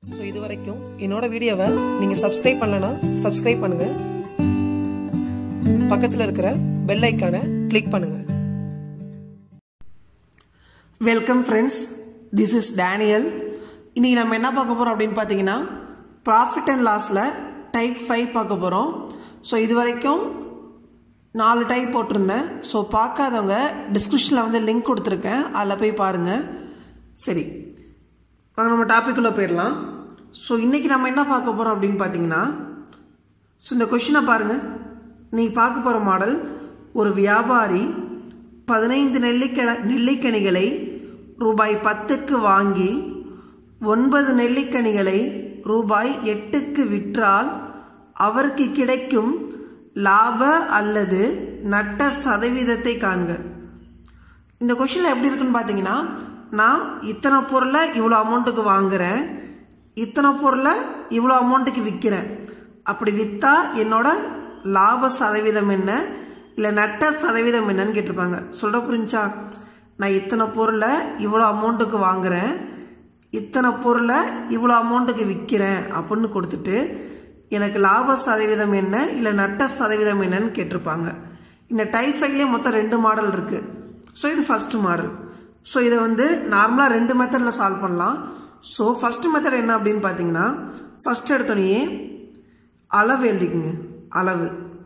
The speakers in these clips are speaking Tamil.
ஸோ இது வரைக்கும் என்னோட வீடியோவை நீங்கள் சப்ஸ்கிரைப் பண்ணலனா சப்ஸ்கிரைப் பண்ணுங்க பக்கத்தில் இருக்கிற பெல் ஐக்கானை கிளிக் பண்ணுங்க welcome friends this is Daniel இன்னைக்கு நம்ம என்ன பார்க்க போகிறோம் அப்படின்னு பார்த்தீங்கன்னா ப்ராஃபிட் அண்ட் லாஸில் டைப் ஃபைவ் பார்க்க போகிறோம் ஸோ இது வரைக்கும் நாலு டைப் போட்டிருந்தேன் ஸோ பார்க்காதவங்க டிஸ்கிரிப்ஷனில் வந்து லிங்க் கொடுத்துருக்கேன் அதில் போய் பாருங்கள் சரி வாங்க நம்ம டாப்பிக்குள்ளே போயிடலாம் ஸோ இன்றைக்கி நம்ம என்ன பார்க்க போகிறோம் அப்படின்னு பார்த்தீங்கன்னா ஸோ இந்த கொஷினை பாருங்கள் நீங்கள் பார்க்க போகிற மாடல் ஒரு வியாபாரி பதினைந்து நெல்லிக்கண நெல்லிக்கனிகளை ரூபாய் பத்துக்கு வாங்கி ஒன்பது நெல்லிக்கனிகளை ரூபாய் எட்டுக்கு விற்றால் அவருக்கு கிடைக்கும் லாப அல்லது நட்ட சதவீதத்தை காண்க இந்த கொஷினில் எப்படி இருக்குன்னு பார்த்தீங்கன்னா நான் இத்தனை பொருளை இவ்வளோ அமௌண்ட்டுக்கு வாங்குறேன் இத்தனை பொருளை இவ்வளோ அமௌண்ட்டுக்கு விற்கிறேன் அப்படி விற்றா என்னோட லாப சதவீதம் என்ன இல்லை நட்ட சதவீதம் என்னன்னு கேட்டிருப்பாங்க சொல்கிற புரிஞ்சா நான் இத்தனை பொருளை இவ்வளோ அமௌண்ட்டுக்கு வாங்குறேன் இத்தனை பொருளை இவ்வளோ அமௌண்ட்டுக்கு விற்கிறேன் அப்படின்னு கொடுத்துட்டு எனக்கு லாப சதவீதம் என்ன இல்லை நட்ட சதவீதம் என்னன்னு கேட்டிருப்பாங்க இந்த டைப் ஃபைவ்லேயே மொத்தம் ரெண்டு மாடல் இருக்குது ஸோ இது ஃபஸ்ட்டு மாடல் ஸோ இதை வந்து நார்மலாக ரெண்டு மெத்தடில் சால்வ் பண்ணலாம் ஸோ ஃபஸ்ட்டு மெத்தட் என்ன அப்படின்னு பார்த்தீங்கன்னா ஃபஸ்ட் எடுத்தோடனே அளவு எழுதிக்குங்க அளவு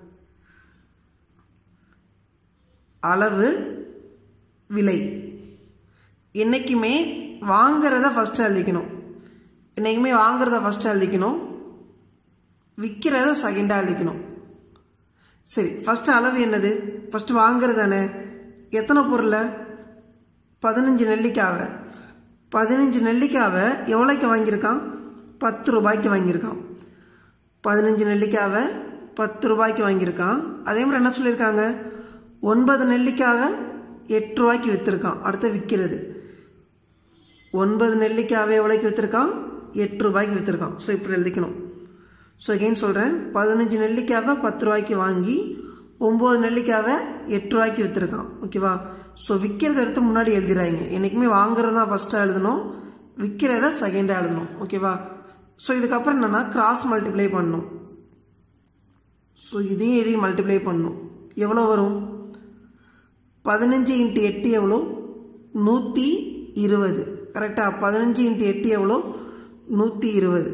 அளவு விலை என்றைக்குமே வாங்கிறத ஃபஸ்ட்டு எழுதிக்கணும் என்றைக்குமே வாங்குறத ஃபஸ்ட்டு எழுதிக்கணும் விற்கிறத செகண்டாக எழுதிக்கணும் சரி ஃபஸ்ட்டு அளவு என்னது ஃபஸ்ட்டு வாங்குறது தானே எத்தனை பொருளை பதினஞ்சு நெல்லிக்காவை பதினஞ்சு நெல்லிக்காவை எவ்வளோக்கு வாங்கியிருக்கான் பத்து ரூபாய்க்கு வாங்கியிருக்கான் பதினஞ்சு நெல்லிக்காவை பத்து ரூபாய்க்கு வாங்கியிருக்கான் அதே மாதிரி என்ன சொல்லியிருக்காங்க ஒன்பது நெல்லிக்காவை எட்டு ரூபாய்க்கு விற்றுருக்கான் அடுத்து விற்கிறது ஒன்பது நெல்லிக்காவை எவ்வளோக்கு விற்றுருக்கான் எட்டு ரூபாய்க்கு விற்றுருக்கான் ஸோ இப்படி எழுதிக்கணும் ஸோ எகெயின் சொல்கிறேன் பதினஞ்சு நெல்லிக்காவை பத்து ரூபாய்க்கு வாங்கி ஒம்பது நெல்லிக்காவை எட்டு ரூபாய்க்கு விற்றுருக்கான் ஓகேவா ஸோ விற்கிறத எடுத்து முன்னாடி எழுதிடுறாங்க என்றைக்குமே வாங்குறது தான் ஃபஸ்ட்டாக எழுதணும் விற்கிறத செகண்டாக எழுதணும் ஓகேவா ஸோ இதுக்கப்புறம் என்னென்னா கிராஸ் மல்டிப்ளை பண்ணணும் ஸோ இதையும் இதையும் மல்டிப்ளை பண்ணணும் எவ்வளோ வரும் பதினஞ்சு இன்ட்டு எட்டு எவ்வளோ நூற்றி இருபது கரெக்டாக பதினஞ்சு இன்ட்டு எட்டு எவ்வளோ நூற்றி இருபது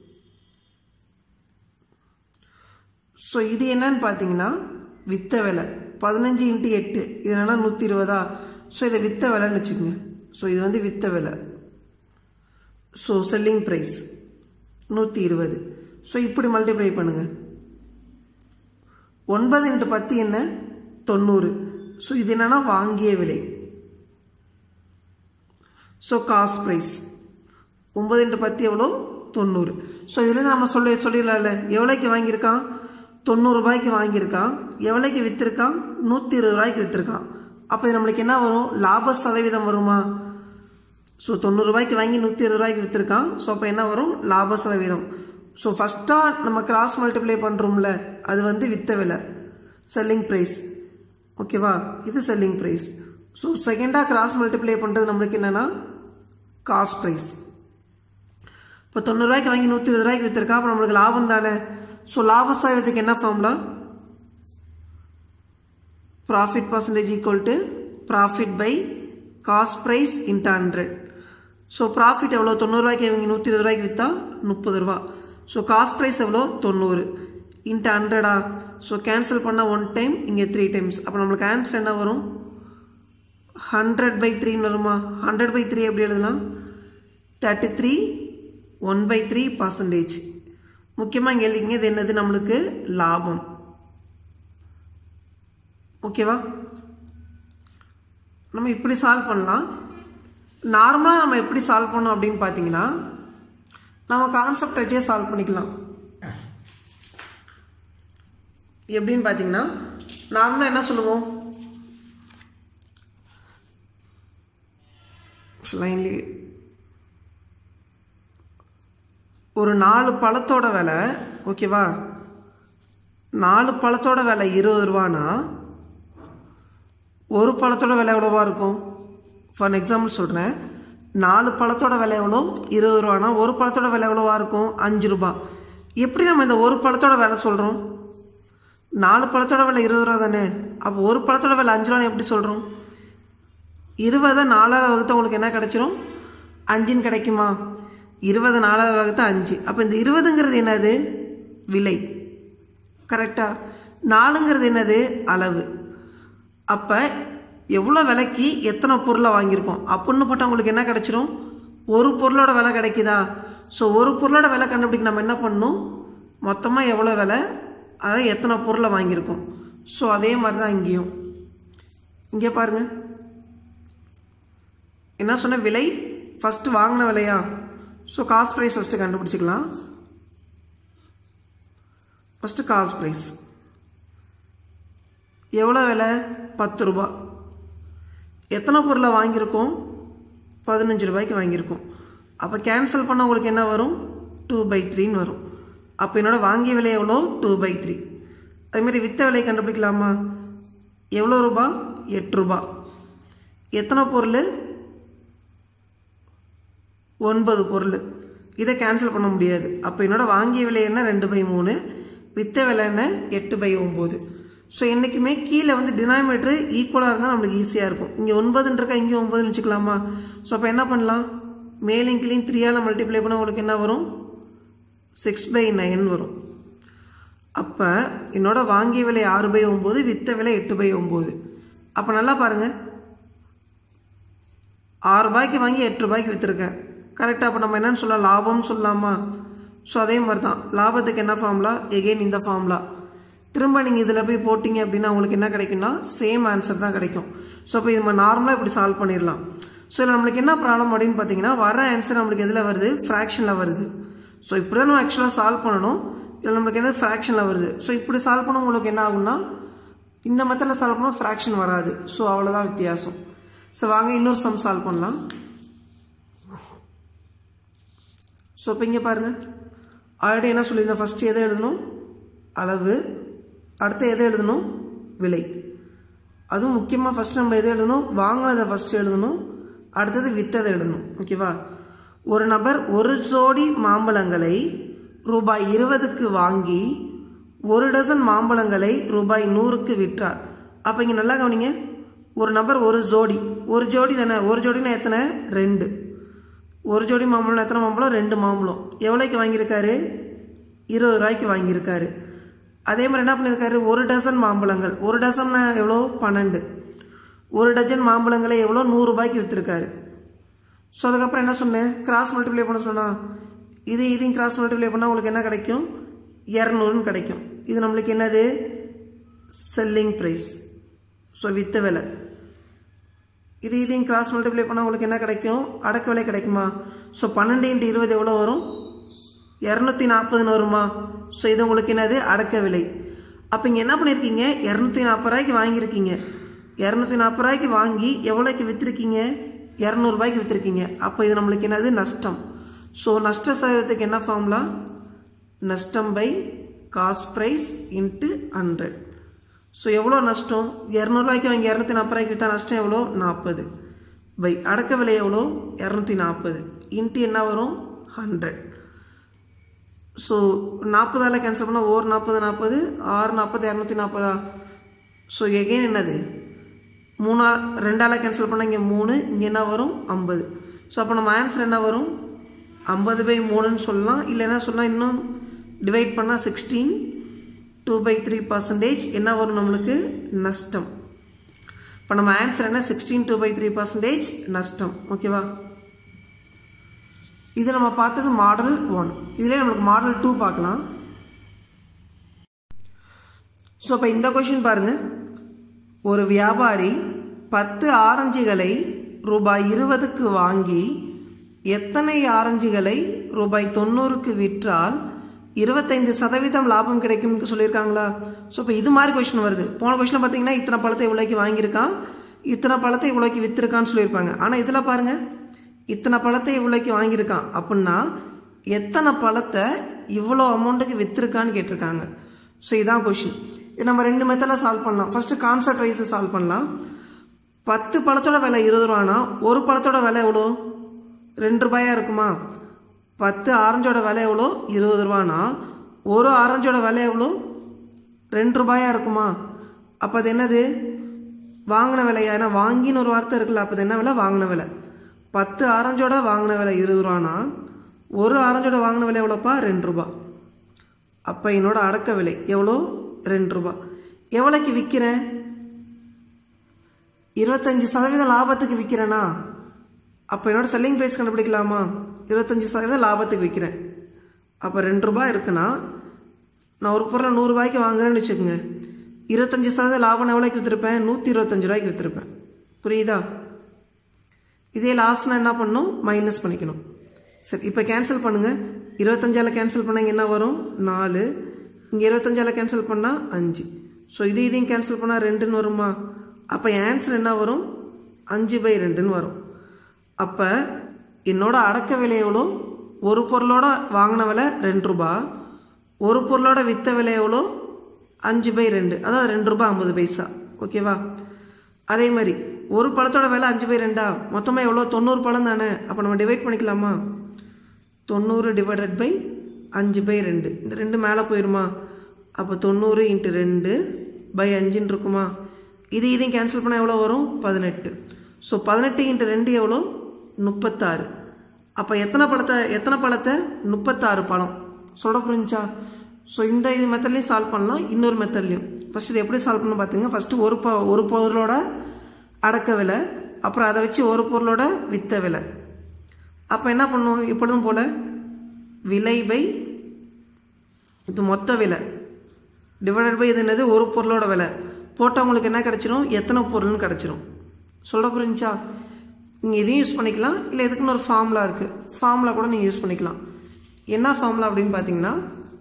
ஸோ இது என்னன்னு பார்த்தீங்கன்னா வித்த விலை பதினஞ்சு இன்ட்டு எட்டு இது என்னன்னா நூற்றி இருபதா ஸோ இதை வித்த விலைன்னு வச்சுக்கோங்க ஸோ இது வந்து வித்த விலை ஸோ செல்லிங் ப்ரைஸ் நூற்றி இருபது ஸோ இப்படி மல்டிப்ளை பண்ணுங்க ஒன்பது இன்ட்டு பத்து என்ன தொண்ணூறு ஸோ இது என்னன்னா வாங்கிய விலை ஸோ காஸ்ட் ப்ரைஸ் ஒன்பது இன்ட்டு பத்து எவ்வளோ தொண்ணூறு ஸோ இதுலேருந்து நம்ம சொல்லி சொல்லிடலாம்ல எவ்வளோக்கு வாங்கியிருக்கான் தொண்ணூறு ரூபாய்க்கு வாங்கியிருக்கான் எவ்வளோக்கு விற்றுருக்கான் நூற்றி இருபது ரூபாய்க்கு விற்றுருக்கான் அப்போ இது நம்மளுக்கு என்ன வரும் லாப சதவீதம் வருமா ஸோ தொண்ணூறு ரூபாய்க்கு வாங்கி நூற்றி இருபது ரூபாய்க்கு விற்றுருக்கான் ஸோ அப்போ என்ன வரும் லாப சதவீதம் ஸோ ஃபஸ்ட்டாக நம்ம கிராஸ் மல்டிப்ளை பண்ணுறோம்ல அது வந்து வித்த விலை செல்லிங் ப்ரைஸ் ஓகேவா இது செல்லிங் ப்ரைஸ் ஸோ செகண்டாக கிராஸ் மல்டிப்ளை பண்ணுறது நம்மளுக்கு என்னென்னா காஸ்ட் ப்ரைஸ் இப்போ தொண்ணூறுரூவாய்க்கு வாங்கி நூற்றி இருபது ரூபாய்க்கு விற்றுருக்கா அப்போ நம்மளுக்கு லாபம் தானே ஸோ லாப சதவீதத்துக்கு என்ன formula profit percentage equal to profit by cost price into hundred so profit எவ்வளோ தொண்ணூறுரூவாய்க்கு இவங்க நூற்றி இருபது ரூபாய்க்கு விற்றா முப்பது ரூபா ஸோ காஸ்ட் ப்ரைஸ் எவ்வளோ தொண்ணூறு இன்ட்டு ஹண்ட்ரடா ஸோ கேன்சல் பண்ணால் ஒன் டைம் இங்கே த்ரீ டைம்ஸ் அப்போ நம்மளுக்கு ஆன்சர் என்ன வரும் ஹண்ட்ரட் பை த்ரீன்னு வருமா ஹண்ட்ரட் பை த்ரீ எப்படி எழுதலாம் thirty three one by three percentage முக்கியமாக இங்கே எழுதிக்கிங்க இது என்னது நம்மளுக்கு லாபம் ஓகேவா நம்ம இப்படி சால்வ் பண்ணலாம் நார்மலாக நம்ம எப்படி சால்வ் பண்ணோம் அப்படின்னு பார்த்தீங்கன்னா நம்ம கான்செப்ட் வச்சே சால்வ் பண்ணிக்கலாம் எப்படின்னு பார்த்தீங்கன்னா நார்மலாக என்ன சொல்லுவோம் லைன்லி ஒரு நாலு பழத்தோட விலை ஓகேவா நாலு பழத்தோட விலை இருபது ரூபானா ஒரு பழத்தோட விலை எவ்வளோவா இருக்கும் ஃபார் எக்ஸாம்பிள் சொல்கிறேன் நாலு பழத்தோட விலை எவ்வளோ இருபது ரூபானா ஒரு பழத்தோட விலை எவ்வளோவா இருக்கும் அஞ்சு ரூபா எப்படி நம்ம இந்த ஒரு பழத்தோட விலை சொல்கிறோம் நாலு பழத்தோட விலை இருபது ரூபா தானே அப்போ ஒரு பழத்தோட விலை அஞ்சு ரூபான்னு எப்படி சொல்கிறோம் இருபதை நாலாவது வகுத்து உங்களுக்கு என்ன கிடைச்சிரும் அஞ்சுன்னு கிடைக்குமா இருபது நாலாவது வகுத்து அஞ்சு அப்போ இந்த இருபதுங்கிறது என்னது விலை கரெக்டா நாலுங்கிறது என்னது அளவு அப்போ எவ்வளோ விலைக்கு எத்தனை பொருளை வாங்கியிருக்கோம் அப்படின்னு போட்டால் உங்களுக்கு என்ன கிடைச்சிரும் ஒரு பொருளோட விலை கிடைக்குதா ஸோ ஒரு பொருளோட விலை கண்டுபிடிக்க நம்ம என்ன பண்ணணும் மொத்தமாக எவ்வளோ விலை அதை எத்தனை பொருளை வாங்கியிருக்கோம் ஸோ அதே மாதிரி தான் இங்கேயும் இங்கே பாருங்க என்ன சொன்ன விலை ஃபஸ்ட்டு வாங்கின விலையா ஸோ காஸ்ட் ப்ரைஸ் ஃபஸ்ட்டு கண்டுபிடிச்சிக்கலாம் ஃபஸ்ட்டு காஸ்ட் ப்ரைஸ் எவ்வளோ விலை பத்து ரூபா எத்தனை பொருளை வாங்கியிருக்கோம் பதினஞ்சு ரூபாய்க்கு வாங்கியிருக்கோம் அப்போ கேன்சல் பண்ண உங்களுக்கு என்ன வரும் டூ பை த்ரீன்னு வரும் அப்போ என்னோட வாங்கிய விலை எவ்வளோ டூ பை த்ரீ அதேமாதிரி வித்த விலை கண்டுபிடிக்கலாமா எவ்வளோ ரூபா எட்டு ரூபா எத்தனை பொருள் ஒன்பது பொருள் இதை கேன்சல் பண்ண முடியாது அப்போ என்னோட வாங்கிய விலை என்ன ரெண்டு பை மூணு வித்த விலை என்ன எட்டு பை ஒம்பது ஸோ என்றைக்குமே கீழே வந்து டினாமினேட்டர் ஈக்குவலாக இருந்தால் நம்மளுக்கு ஈஸியாக இருக்கும் இங்கே ஒன்பதுன்னு இருக்கா இங்கே ஒன்பதுன்னு வச்சுக்கலாமா ஸோ அப்போ என்ன பண்ணலாம் மேலிங் கீழிங் த்ரீயால் மல்டிப்ளை பண்ணால் உங்களுக்கு என்ன வரும் சிக்ஸ் பை நைன் வரும் அப்போ என்னோட வாங்கிய விலை ஆறு பை ஒம்பது வித்த விலை எட்டு பை ஒம்பது அப்போ நல்லா பாருங்கள் ஆறு ரூபாய்க்கு வாங்கி எட்டு ரூபாய்க்கு விற்றுருக்கேன் கரெக்டாக அப்போ நம்ம என்னென்னு சொல்லலாம் லாபம்னு சொல்லலாமா ஸோ அதே மாதிரி தான் லாபத்துக்கு என்ன ஃபார்முலா எகெயின் இந்த ஃபார்முலா திரும்ப நீங்கள் இதில் போய் போட்டிங்க அப்படின்னா உங்களுக்கு என்ன கிடைக்கும்னா சேம் ஆன்சர் தான் கிடைக்கும் ஸோ இப்போ இது நம்ம நார்மலாக இப்படி சால்வ் பண்ணிடலாம் ஸோ இதில் நம்மளுக்கு என்ன ப்ராப்ளம் அப்படின்னு பார்த்தீங்கன்னா வர ஆன்சர் நம்மளுக்கு எதில் வருது ஃப்ராக்ஷனில் வருது ஸோ இப்படி தான் நம்ம ஆக்சுவலாக சால்வ் பண்ணணும் இதில் நம்மளுக்கு என்ன ஃப்ராக்ஷனில் வருது ஸோ இப்படி சால்வ் பண்ண உங்களுக்கு என்ன ஆகும்னா இந்த மெத்தடில் சால்வ் பண்ணால் ஃப்ராக்ஷன் வராது ஸோ அவ்வளோதான் வித்தியாசம் ஸோ வாங்க இன்னொரு சம் சால்வ் பண்ணலாம் ஸோ இப்போ இங்கே பாருங்கள் ஆல்ரெடி என்ன சொல்லியிருந்தேன் ஃபஸ்ட்டு எதை எழுதணும் அளவு அடுத்து எதை எழுதணும் விலை அதுவும் முக்கியமாக ஃபஸ்ட்டு நம்ம எதை எழுதணும் வாங்கினதை ஃபஸ்ட்டு எழுதணும் அடுத்தது விற்றதை எழுதணும் ஓகேவா ஒரு நபர் ஒரு ஜோடி மாம்பழங்களை ரூபாய் இருபதுக்கு வாங்கி ஒரு டசன் மாம்பழங்களை ரூபாய் நூறுக்கு விற்றார் அப்போ இங்கே நல்லா கவனிங்க ஒரு நபர் ஒரு ஜோடி ஒரு ஜோடி தானே ஒரு ஜோடினா எத்தனை ரெண்டு ஒரு ஜோடி மாம்பழம் எத்தனை மாம்பழம் ரெண்டு மாம்பழம் எவ்வளோக்கு வாங்கியிருக்காரு இருபது ரூபாய்க்கு வாங்கியிருக்காரு அதே மாதிரி என்ன பண்ணியிருக்காரு ஒரு டசன் மாம்பழங்கள் ஒரு டசன்னா எவ்வளோ பன்னெண்டு ஒரு டஜன் மாம்பழங்களை எவ்வளோ நூறுரூபாய்க்கு விற்றுருக்காரு ஸோ அதுக்கப்புறம் என்ன சொன்னேன் கிராஸ் மல்டிப்ளை பண்ண சொன்னால் இது இதையும் கிராஸ் மல்டிப்ளை பண்ணால் உங்களுக்கு என்ன கிடைக்கும் இரநூறுன்னு கிடைக்கும் இது நம்மளுக்கு என்னது செல்லிங் ப்ரைஸ் ஸோ வித்த விலை இது இதையும் கிராஸ் மல்டிப்ளை பண்ணால் உங்களுக்கு என்ன கிடைக்கும் அடக்க விலை கிடைக்குமா ஸோ பன்னெண்டு இன்ட்டு இருபது எவ்வளோ வரும் இரநூத்தி நாற்பதுன்னு வருமா ஸோ இது உங்களுக்கு என்னது அடக்க விலை அப்போ இங்கே என்ன பண்ணியிருக்கீங்க இரநூத்தி நாற்பது ரூபாய்க்கு வாங்கியிருக்கீங்க இரநூத்தி நாற்பது ரூபாய்க்கு வாங்கி எவ்வளோக்கு விற்றுருக்கீங்க இரநூறுபாய்க்கு விற்றுருக்கீங்க அப்போ இது நம்மளுக்கு என்னது நஷ்டம் ஸோ நஷ்ட சதவீதத்துக்கு என்ன ஃபார்முலா நஷ்டம் by cost price into hundred so எவ்வளோ நஷ்டம் இரநூறுவாய்க்கு வாங்கி இரநூத்தி நாற்பது ரூபாய்க்கு விற்றா நஷ்டம் எவ்வளோ நாற்பது பை அடக்க விலை எவ்வளோ இரநூத்தி நாற்பது இன்ட்டு என்ன வரும் ஹண்ட்ரட் ஸோ நாற்பதால் கேன்சல் பண்ணால் ஓர் நாற்பது நாற்பது ஆறு நாற்பது இரநூத்தி நாற்பதா ஸோ எகெயின் என்னது மூணா ரெண்டால் கேன்சல் பண்ணால் இங்கே மூணு இங்கே என்ன வரும் ஐம்பது ஸோ அப்போ நம்ம ஆன்சர் என்ன வரும் ஐம்பது பை மூணுன்னு சொல்லலாம் இல்லை என்ன சொல்லலாம் இன்னும் டிவைட் பண்ணால் sixteen two by three percentage என்ன வரும் நம்மளுக்கு நஷ்டம் இப்போ நம்ம ஆன்சர் என்ன sixteen two by three percentage நஷ்டம் ஓகேவா இது நம்ம பார்த்தது மாடல் ஒன் இதிலே நம்மளுக்கு மாடல் டூ பார்க்கலாம் ஸோ இப்போ இந்த கொஷின் பாருங்க ஒரு வியாபாரி பத்து ஆரஞ்சுகளை ரூபாய் இருபதுக்கு வாங்கி எத்தனை ஆரஞ்சுகளை ரூபாய் தொண்ணூறுக்கு விற்றால் இருபத்தைந்து சதவீதம் லாபம் கிடைக்கும்னு சொல்லியிருக்காங்களா ஸோ இப்போ இது மாதிரி கொஷின் வருது போன கொஷினில் பார்த்தீங்கன்னா இத்தனை பழத்தை இவ்வளோக்கு வாங்கியிருக்கான் இத்தனை பழத்தை இவ்வளோக்கு விற்றுருக்கான்னு சொல்லியிருப்பாங்க ஆனால் இதில் பாருங்கள் இத்தனை பழத்தை இவ்வளோக்கு வாங்கியிருக்கான் அப்படின்னா எத்தனை பழத்தை இவ்வளோ அமௌண்ட்டுக்கு விற்றுருக்கான்னு கேட்டிருக்காங்க ஸோ இதான் கொஷின் இது நம்ம ரெண்டு மெத்தடில் சால்வ் பண்ணலாம் ஃபஸ்ட்டு கான்செப்ட் வைஸ் சால்வ் பண்ணலாம் பத்து பழத்தோட விலை இருபது ரூபானா ஒரு பழத்தோட விலை எவ்வளோ ரெண்டு ரூபாயா இருக்குமா பத்து ஆரஞ்சோட விலை எவ்வளோ இருபது ரூபானா ஒரு ஆரஞ்சோட விலை எவ்வளோ ரெண்டு ரூபாயா இருக்குமா அப்போ அது என்னது வாங்கின விலையா ஏன்னா வாங்கின்னு ஒரு வார்த்தை இருக்குல்ல அப்போ அது என்ன விலை வாங்கின விலை பத்து ஆரஞ்சோட வாங்கின விலை இருபது ரூபானா ஒரு ஆரஞ்சோட வாங்கின விலை எவ்வளோப்பா ரெண்டு ரூபா அப்போ என்னோட அடக்க விலை எவ்வளோ ரெண்டு ரூபா எவ்வளோக்கு விற்கிறேன் இருபத்தஞ்சி சதவீதம் லாபத்துக்கு விற்கிறேனா அப்போ என்னோட செல்லிங் ப்ரைஸ் கண்டுபிடிக்கலாமா இருபத்தஞ்சி சதவீதம் லாபத்துக்கு விற்கிறேன் அப்போ ரெண்டு ரூபாய் இருக்குன்னா நான் ஒரு பொருளை நூறுரூபாய்க்கு வாங்குறேன்னு வச்சுக்கோங்க இருபத்தஞ்சி சதவீதம் லாபம் எவ்வளோக்கு விற்றுருப்பேன் நூற்றி இருபத்தஞ்சு ரூபாய்க்கு விற்றுருப்பேன் புரியுதா இதே லாஸ்ட்னா என்ன பண்ணணும் மைனஸ் பண்ணிக்கணும் சரி இப்போ கேன்சல் பண்ணுங்கள் இருபத்தஞ்சால் கேன்சல் பண்ணால் என்ன வரும் நாலு இங்கே இருபத்தஞ்சால் கேன்சல் பண்ணால் அஞ்சு ஸோ இது இதையும் கேன்சல் பண்ணால் ரெண்டுன்னு வருமா அப்போ ஆன்சர் என்ன வரும் அஞ்சு பை ரெண்டுன்னு வரும் அப்போ என்னோட அடக்க விலை எவ்வளோ ஒரு பொருளோட வாங்கின விலை ரெண்டு ரூபா ஒரு பொருளோட விற்ற விலை எவ்வளோ அஞ்சு பை ரெண்டு அதாவது ரெண்டு ரூபா ஐம்பது பைசா ஓகேவா அதே மாதிரி ஒரு பழத்தோட விலை அஞ்சு பை ரெண்டா மொத்தமாக எவ்வளோ தொண்ணூறு பழம் தானே அப்போ நம்ம டிவைட் பண்ணிக்கலாமா தொண்ணூறு டிவைடட் பை அஞ்சு பை ரெண்டு இந்த ரெண்டு மேலே போயிருமா அப்போ தொண்ணூறு இன்ட்டு ரெண்டு பை அஞ்சுன்னு இருக்குமா இது இதையும் கேன்சல் பண்ணால் எவ்வளோ வரும் பதினெட்டு ஸோ பதினெட்டு இன்ட்டு ரெண்டு எவ்வளோ முப்பத்தாறு அப்போ எத்தனை பழத்தை எத்தனை பழத்தை முப்பத்தாறு பழம் சொல்ல புரிஞ்சா ஸோ இந்த இது மெத்தட்லையும் சால்வ் பண்ணலாம் இன்னொரு மெத்தட்லையும் ஃபஸ்ட் இது எப்படி சால்வ் பண்ண பார்த்துங்க ஃபஸ்ட்டு ஒரு ப ஒரு பொருளோட அடக்க விலை அப்புறம் அதை வச்சு ஒரு பொருளோட விற்ற விலை அப்போ என்ன பண்ணுவோம் எப்பொழுதும் போல் விலை பை இது மொத்த விலை டிவைடட் பை இது என்னது ஒரு பொருளோட விலை போட்டால் உங்களுக்கு என்ன கிடச்சிரும் எத்தனை பொருள்னு கிடச்சிரும் சொல்ல புரிஞ்சா நீங்கள் இதையும் யூஸ் பண்ணிக்கலாம் இல்லை எதுக்குன்னு ஒரு ஃபார்முலா இருக்குது ஃபார்முலா கூட நீங்கள் யூஸ் பண்ணிக்கலாம் என்ன ஃபார்முலா அப்படின்னு பார்த்தீங்கன்னா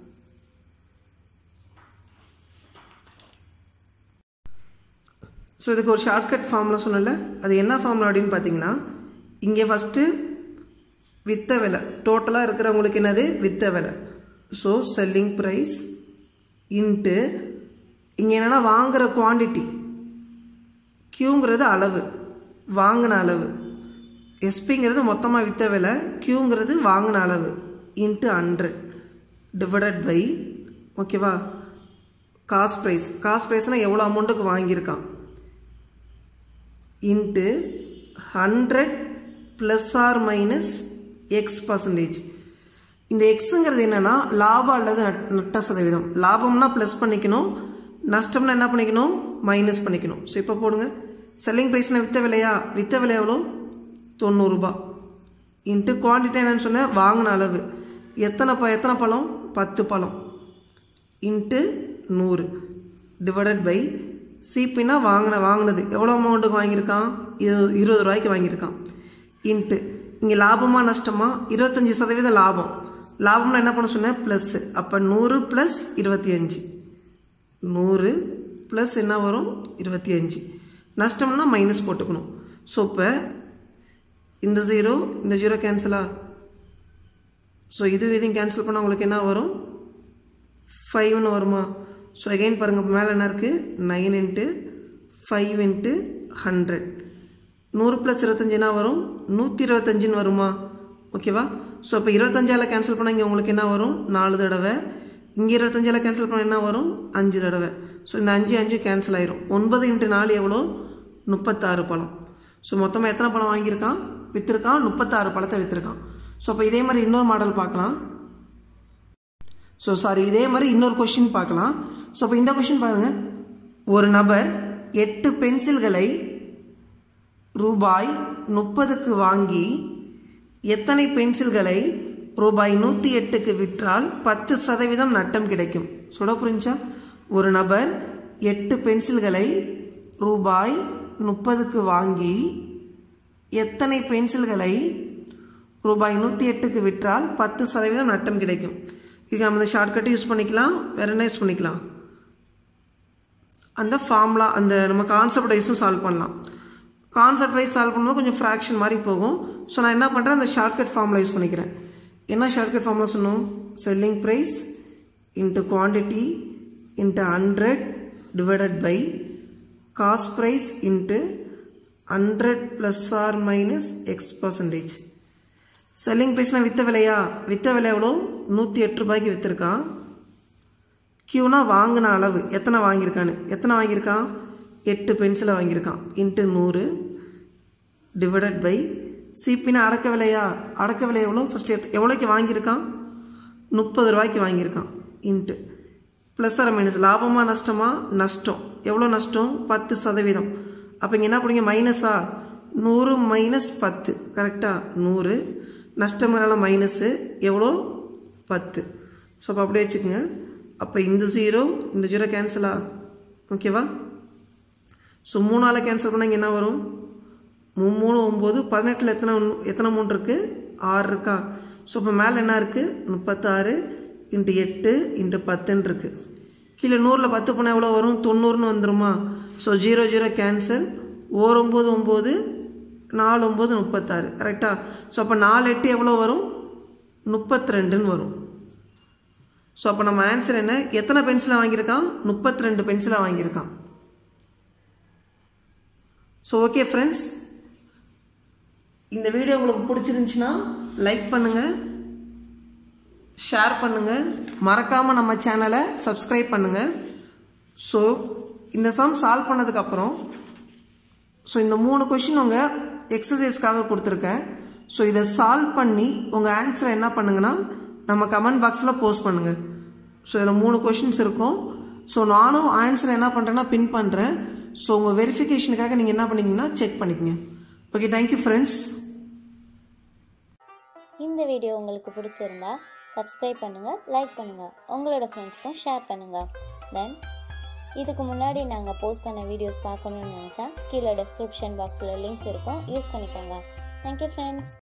ஸோ இதுக்கு ஒரு ஷார்ட்கட் ஃபார்முலா சொன்னல அது என்ன ஃபார்முலா அப்படின்னு பார்த்தீங்கன்னா இங்கே ஃபஸ்ட்டு வித்த விலை டோட்டலாக இருக்கிறவங்களுக்கு என்னது வித்த விலை ஸோ செல்லிங் ப்ரைஸ் இன்ட்டு இங்கே என்னென்னா வாங்குகிற குவான்டிட்டி க்யூங்கிறது அளவு வாங்கின அளவு எஸ்பிங்கிறது மொத்தமாக விற்ற விலை க்யூங்கிறது வாங்கின அளவு இன்ட்டு ஹண்ட்ரட் டிவைடட் பை ஓகேவா காஸ்ட் ப்ரைஸ் காஸ்ட் ப்ரைஸ்னால் எவ்வளோ அமௌண்ட்டுக்கு வாங்கியிருக்கான் into hundred plus or minus X percentage இந்த எக்ஸுங்கிறது என்னென்னா லாபம் அல்லது நட்ட சதவீதம் லாபம்னா ப்ளஸ் பண்ணிக்கணும் நஷ்டம்னா என்ன பண்ணிக்கணும் மைனஸ் பண்ணிக்கணும் ஸோ இப்போ போடுங்க செல்லிங் ப்ரைஸ்னால் விற்ற விலையா விற்ற விலை எவ்வளோ தொண்ணூறுரூபா இன்ட்டு குவான்டிட்டி என்னன்னு சொன்னேன் வாங்கின அளவு எத்தனை ப எத்தனை பழம் பத்து பழம் இன்ட்டு நூறு டிவைடட் பை சிபினா வாங்கின வாங்கினது எவ்வளோ அமௌண்ட்டுக்கு வாங்கியிருக்கான் இது இருபது ரூபாய்க்கு வாங்கியிருக்கான் இன்ட்டு இங்கே லாபமா நஷ்டமா இருபத்தஞ்சி சதவீதம் லாபம் லாபம்னா என்ன பண்ண சொன்னேன் ப்ளஸ்ஸு அப்போ நூறு ப்ளஸ் இருபத்தி அஞ்சு நூறு ப்ளஸ் என்ன வரும் இருபத்தி அஞ்சு நஷ்டம்னா மைனஸ் போட்டுக்கணும் ஸோ இப்போ இந்த ஜீரோ இந்த ஜீரோ கேன்சலா ஸோ இது இதையும் கேன்சல் பண்ணால் உங்களுக்கு என்ன வரும் ஃபைவ்னு வருமா ஸோ அகைன் பாருங்கள் மேலே என்ன இருக்குது nine into five into hundred நூறு ப்ளஸ் இருபத்தஞ்சு என்ன வரும் நூற்றி இருபத்தஞ்சுன்னு வருமா ஓகேவா ஸோ இப்போ இருபத்தஞ்சால் கேன்சல் பண்ணால் இங்கே உங்களுக்கு என்ன வரும் நாலு தடவை இங்கே இருபத்தஞ்சால் கேன்சல் பண்ணால் என்ன வரும் அஞ்சு தடவை ஸோ இந்த அஞ்சு அஞ்சு கேன்சல் ஆயிரும் ஒன்பது இன்ட்டு நாலு எவ்வளோ முப்பத்தாறு பழம் ஸோ மொத்தமாக எத்தனை பழம் வாங்கியிருக்கான் விற்றுருக்கான் முப்பத்தாறு பழத்தை விற்றுருக்கான் ஸோ அப்போ இதே மாதிரி இன்னொரு மாடல் பார்க்கலாம் ஸோ சாரி இதே மாதிரி இன்னொரு கொஷின் பார்க்கலாம் ஸோ அப்போ இந்த கொஷின் பாருங்கள் ஒரு நபர் எட்டு பென்சில்களை ரூபாய் முப்பதுக்கு வாங்கி எத்தனை பென்சில்களை ரூபாய் நூற்றி எட்டுக்கு விற்றால் பத்து சதவீதம் நட்டம் கிடைக்கும் சொல்ல புரிஞ்சா ஒரு நபர் எட்டு பென்சில்களை ரூபாய் முப்பதுக்கு வாங்கி எத்தனை பென்சில்களை ரூபாய் நூற்றி எட்டுக்கு விற்றால் பத்து சதவீதம் நட்டம் கிடைக்கும் இதுக்கு நம்ம இந்த ஷார்ட்கட்டு யூஸ் பண்ணிக்கலாம் வேற என்ன யூஸ் பண்ணிக்கலாம் அந்த ஃபார்முலா அந்த நம்ம கான்செப்ட் வைஸும் சால்வ் பண்ணலாம் கான்செப்ட் வைஸ் சால்வ் பண்ணும்போது கொஞ்சம் ஃப்ராக்ஷன் மாதிரி போகும் ஸோ நான் என்ன பண்ணுறேன் அந்த ஷார்ட்கட் ஃபார்முலா யூஸ் பண்ணிக்கிறேன் என்ன ஷார்ட்கட் ஃபார்முலா சொன்னோம் selling price into quantity into hundred divided by cost price into hundred plus or minus X percentage selling ப்ரைஸ்னால் விற்ற விலையா விற்ற விலை எவ்வளோ நூற்றி எட்டு ரூபாய்க்கு விற்றுருக்கான் கியூனா வாங்கின அளவு எத்தனை வாங்கியிருக்கான்னு எத்தனை வாங்கியிருக்கான் எட்டு பென்சிலை வாங்கியிருக்கான் இன்ட்டு நூறு டிவைடட் பை சிபினா அடக்க விலையா அடக்க விலை எவ்வளோ ஃபஸ்ட்டு எத் எவ்வளோக்கு வாங்கியிருக்கான் முப்பது ரூபாய்க்கு வாங்கியிருக்கான் இன்ட்டு ப்ளஸ் ஆர் மைனஸ் லாபமா நஷ்டமா நஷ்டம் எவ்வளோ நஷ்டம் பத்து சதவீதம் அப்போ இங்கே என்ன பண்ணுங்க மைனஸா நூறு மைனஸ் பத்து கரெக்டாக நூறு நஷ்டம்னால மைனஸு எவ்வளோ பத்து ஸோ அப்போ அப்படியே வச்சுக்கோங்க அப்போ இந்த ஜீரோ இந்த ஜீரோ கேன்சலா ஓகேவா ஸோ மூணால் கேன்சல் பண்ணால் இங்கே என்ன வரும் மூணு ஒம்பது பதினெட்டில் எத்தனை ஒன்று- எத்தனை மூணு இருக்குது ஆறு இருக்கா ஸோ இப்போ மேலே என்ன இருக்குது முப்பத்தாறு இன்ட்டு எட்டு இன்ட்டு பத்துன்னு இருக்குது கீழே நூறில் பத்து போனால் எவ்வளோ வரும் தொண்ணூறுன்னு வந்துருமா so zero zero cancel or ஒம்பது ஒம்பது நாலு ஒம்பது முப்பத்தாறு கரெக்டா ஸோ அப்போ நாலு எட்டு எவ்வளோ வரும் முப்பத்தி ரெண்டுன்னு வரும் ஸோ அப்போ நம்ம ஆன்சர் என்ன எத்தனை பென்சிலை வாங்கியிருக்கான் முப்பத்தி ரெண்டு பென்சிலை வாங்கியிருக்கான் ஸோ ஓகே ஃப்ரெண்ட்ஸ் இந்த வீடியோ உங்களுக்கு பிடிச்சிருந்துச்சுன்னா லைக் பண்ணுங்கள் ஷேர் பண்ணுங்கள் மறக்காமல் நம்ம சேனலை சப்ஸ்கிரைப் பண்ணுங்கள் ஸோ இந்த சம் சால்வ் பண்ணதுக்கப்புறம் ஸோ இந்த மூணு கொஷின் உங்கள் எக்ஸசைஸ்க்காக கொடுத்துருக்கேன் ஸோ இதை சால்வ் பண்ணி உங்கள் ஆன்சரை என்ன பண்ணுங்கன்னா நம்ம கமெண்ட் பாக்ஸில் போஸ்ட் பண்ணுங்கள் ஸோ இதில் மூணு கொஷின்ஸ் இருக்கும் ஸோ நானும் ஆன்சரை என்ன பண்ணுறேன்னா பின் பண்ணுறேன் ஸோ உங்கள் வெரிஃபிகேஷனுக்காக நீங்கள் என்ன பண்ணிங்கன்னா செக் பண்ணிக்கங்க ஓகே தேங்க்யூ ஃப்ரெண்ட்ஸ் இந்த வீடியோ உங்களுக்கு பிடிச்சிருந்தா சப்ஸ்கிரைப் பண்ணுங்கள் லைக் பண்ணுங்கள் உங்களோட ஃப்ரெண்ட்ஸ்க்கும் ஷேர் பண்ணுங்கள் தென் இதுக்கு முன்னாடி நாங்கள் போஸ்ட் பண்ண வீடியோஸ் பார்க்கணும்னு நினச்சா கீழே டெஸ்கிரிப்ஷன் பாக்ஸில் லிங்க்ஸ் இருக்கும் யூஸ் பண்ணிக்கோங்க தேங்க்யூ ஃப்ரெண்ட்ஸ்